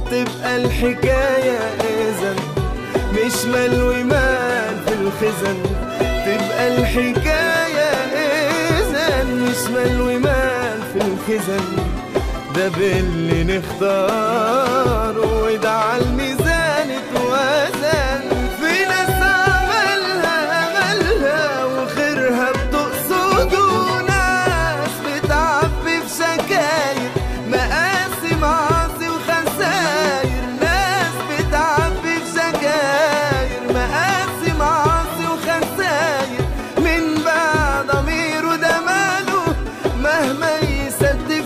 تبقى الحكاية إذا مش ملوي مال في الخزن تبقى الحكاية إذا مش ملوي مال في الخزن ده باللي نختاره وده على الميزان اتوزن في ناس عملها عملها وخيرها بتقصده ناس بتعبي في شكاير مقاسي معاصي وخساير ناس بتعبي في شكاير مقاسي معاصي وخساير من بعد ضميره ده ماله مهما يصدق